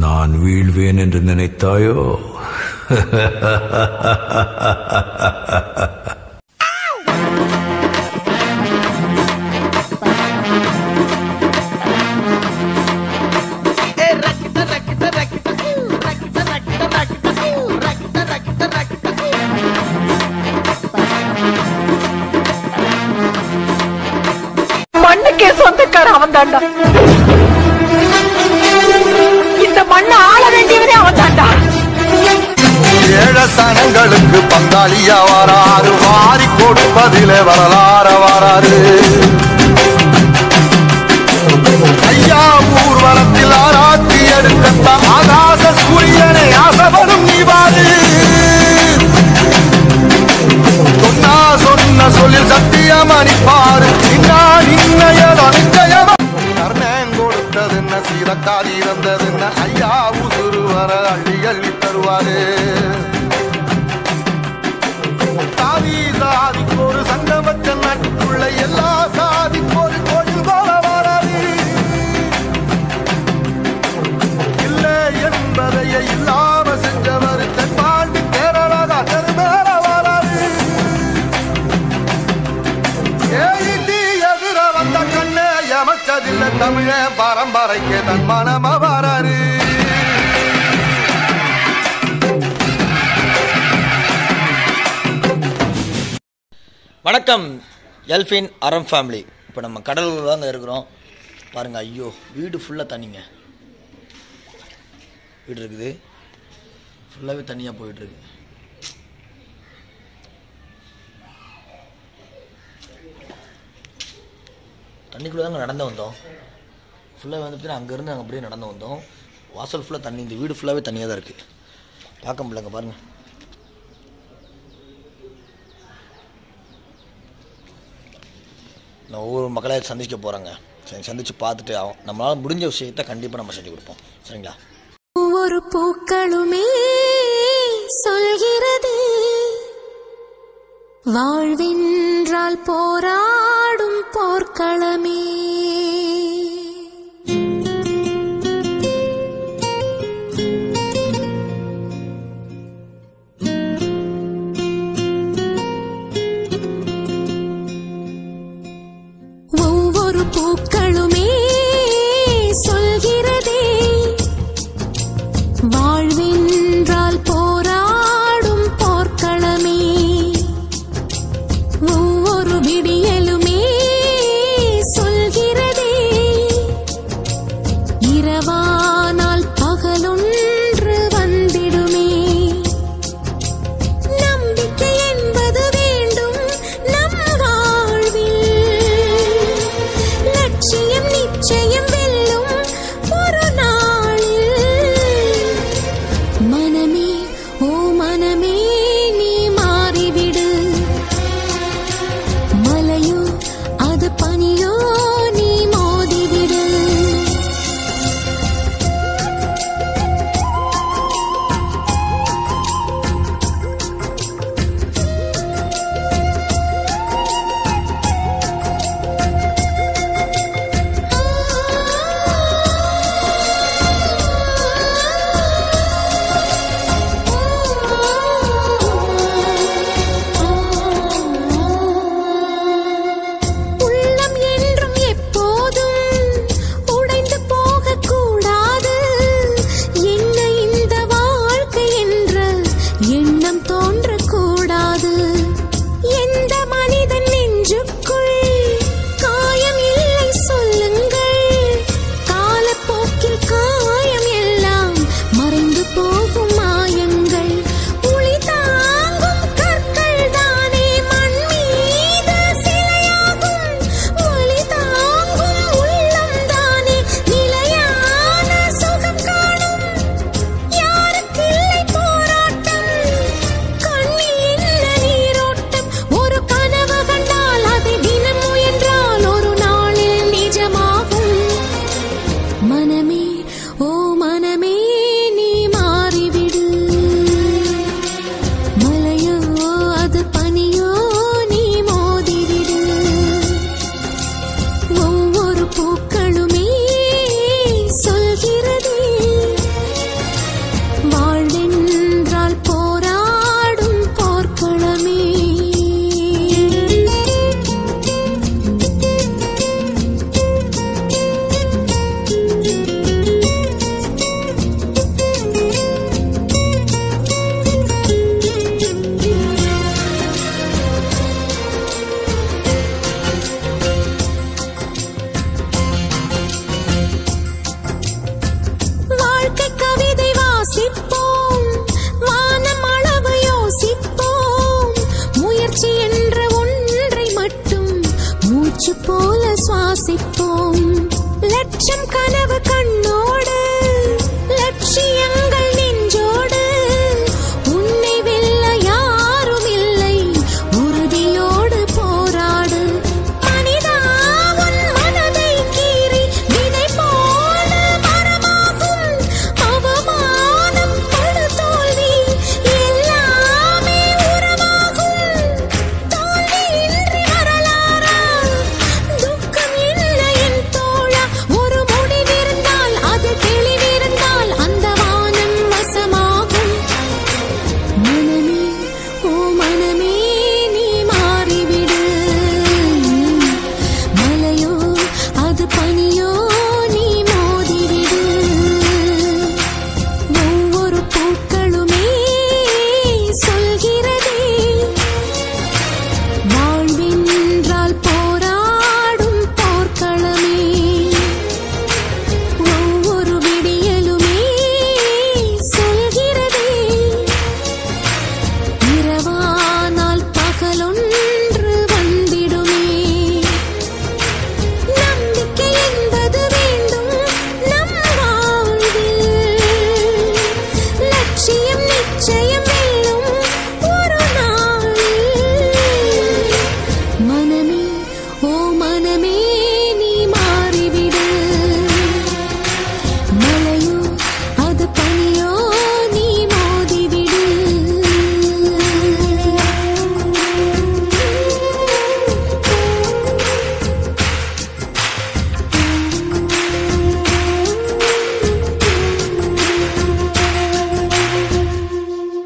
நான் வீழ்வேன் என்று நினைத்தாயோ மண்ணுக்கே சொந்தக்கார அவன் தாண்டா இந்த மண்ணை ஆள வேண்டியவனே அவன் தாண்டா ஏழ சனங்களுக்கு பங்காளியா வராரு வாரி கொடுப்பதிலே வரலாற வராரு ஐயா ஊர்வலத்தில் ஆராய்ச்சி எடுத்த ஆகாச சூரியனை ஆசைப்படும் நீ பாரு சொன்னா சொன்ன சொல்லில் சத்தியம் அணிப்பாரு இன்னா நின்னையதோ நிச்சயம் கர்ணன் கொடுத்தது என்ன சீரக்காதி இருந்தது என்ன ஐயா உசுறு வர அள்ளி அள்ளி தருவாரு சாதி சாதிக்கு ஒரு சங்கம் வச்ச நாட்டுக்குள்ள எல்லா சாதிக்கு ஒரு கோயில் போல வராது இல்லை என்பதையே இல்லாம செஞ்சவர் தென்பாண்டி கேரளா தெருமேல வராது ஏறிட்டி எதிர வந்த கண்ணே எமச்சதில்லை தமிழ பரம்பரைக்கு தன் மனம வராரு வணக்கம் எல்ஃபின் அறம் ஃபேமிலி இப்போ நம்ம கடலூர் தாங்க இருக்கிறோம் பாருங்க ஐயோ வீடு ஃபுல்லாக தண்ணிங்க வீடு இருக்குது ஃபுல்லாகவே தண்ணியாக போயிட்டுருக்கு தண்ணிக்குள்ளே தாங்க நடந்து வந்தோம் ஃபுல்லாக வந்து பார்த்தீங்கன்னா அங்கேருந்து நாங்கள் அப்படியே நடந்து வந்தோம் வாசல் ஃபுல்லாக தண்ணி இந்த வீடு ஃபுல்லாகவே தண்ணியாக தான் இருக்குது பார்க்க முடியலங்க பாருங்கள் நான் ஒவ்வொரு மக்களையும் சந்திக்க போகிறேங்க சரி சந்தித்து பார்த்துட்டு அவன் நம்மளால் முடிஞ்ச விஷயத்தை கண்டிப்பாக நம்ம செஞ்சு கொடுப்போம் சரிங்களா ஒவ்வொரு பூக்களுமே சொல்கிறது வாழ்வென்றால் போராடும் போர்க்களமே ஒவ்வொரு பூக்களுமே சொல்கிறதே வாழ்வென்றால் போராடும் போர்க்களமே ஒவ்வொரு விடியலுமே சொல்கிறதே லட்சம் கனவு